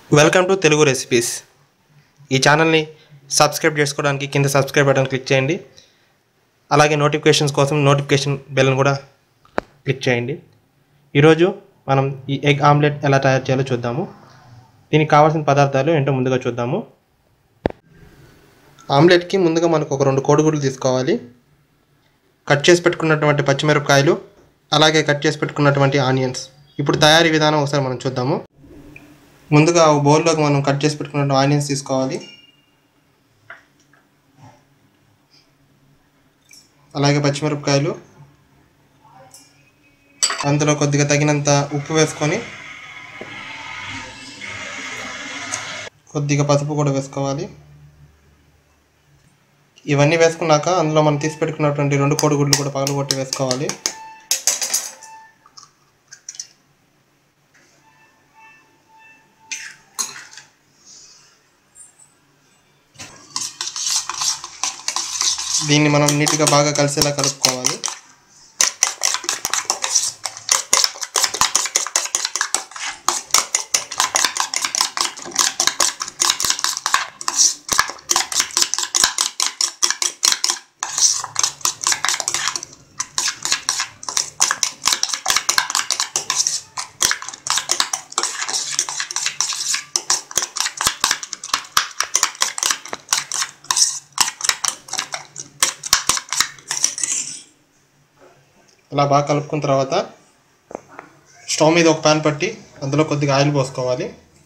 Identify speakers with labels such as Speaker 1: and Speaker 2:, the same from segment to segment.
Speaker 1: Welcome to Telugu recipes ఈ ఛానల్ని subscribe చేసుకోవడానికి కింద సబ్స్క్రైబ్ బటన్ క్లిక్ చేయండి అలాగే నోటిఫికేషన్స్ కోసం నోటిఫికేషన్ బెల్ని కూడా క్లిక్ చేయండి ఈరోజు మనం ఈ ఎగ్ ఆమ్లెట్ ఎలా తయారు చేయాలో చూద్దాము దీనికి కావాల్సిన పదార్థాలు ఏంటో ముందుగా చూద్దాము ఆమ్లెట్కి ముందుగా మనకు ఒక రెండు కోడిగుడ్లు తీసుకోవాలి కట్ చేసి పెట్టుకున్నటువంటి పచ్చిమిరపకాయలు అలాగే కట్ చేసి పెట్టుకున్నటువంటి ఆనియన్స్ ఇప్పుడు తయారీ విధానం ఒకసారి మనం చూద్దాము ముందుగా ఒక బౌల్లోకి మనం కట్ చేసి పెట్టుకున్న ఆనియన్స్ తీసుకోవాలి అలాగే పచ్చిమిరపకాయలు అందులో కొద్దిగా తగినంత ఉప్పు వేసుకొని కొద్దిగా పసుపు కూడా వేసుకోవాలి ఇవన్నీ వేసుకున్నాక అందులో మనం తీసి పెట్టుకున్నటువంటి రెండు కోడిగుడ్లు కూడా పగలగొట్టి వేసుకోవాలి దీన్ని మనం నీట్గా బాగా కలిసేలా కలుపుకోవాలి ఇలా బాగా కలుపుకున్న తర్వాత స్టవ్ మీద ఒక ప్యాన్ పట్టి అందులో కొద్దిగా ఆయిల్ పోసుకోవాలి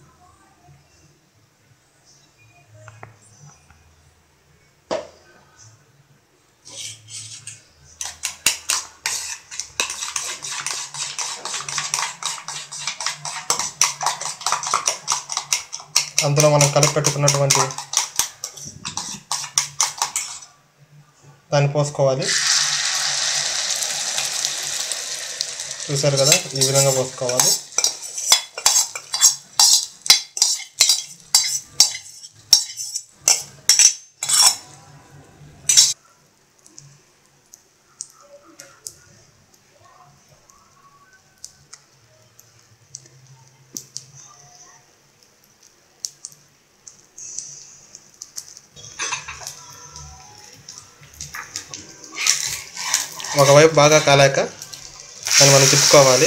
Speaker 1: అందులో మనం కలిపి పెట్టుకున్నటువంటి దాన్ని పోసుకోవాలి చూసారు కదా ఈ విధంగా పోసుకోవాలి ఒకవైపు బాగా కాలాక దాన్ని మనం తిప్పుకోవాలి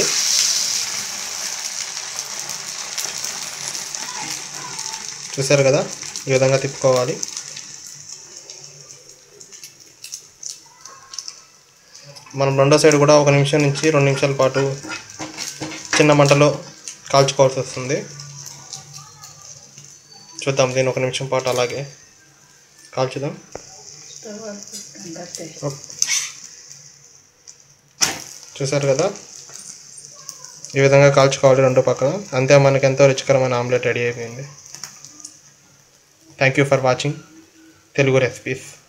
Speaker 1: చూసారు కదా ఈ విధంగా తిప్పుకోవాలి మనం రెండో సైడ్ కూడా ఒక నిమిషం నుంచి రెండు నిమిషాల పాటు చిన్న మంటలో కాల్చుకోవాల్సి వస్తుంది చూద్దాం దీన్ని ఒక నిమిషం పాటు అలాగే కాల్చుదాం ఓకే. చూసారు కదా ఈ విధంగా కాల్చుకోవాలి రెండు పక్కన అంతే మనకి ఎంతో రుచికరమైన ఆమ్లెట్ రెడీ అయిపోయింది thank you for watching Telugu recipes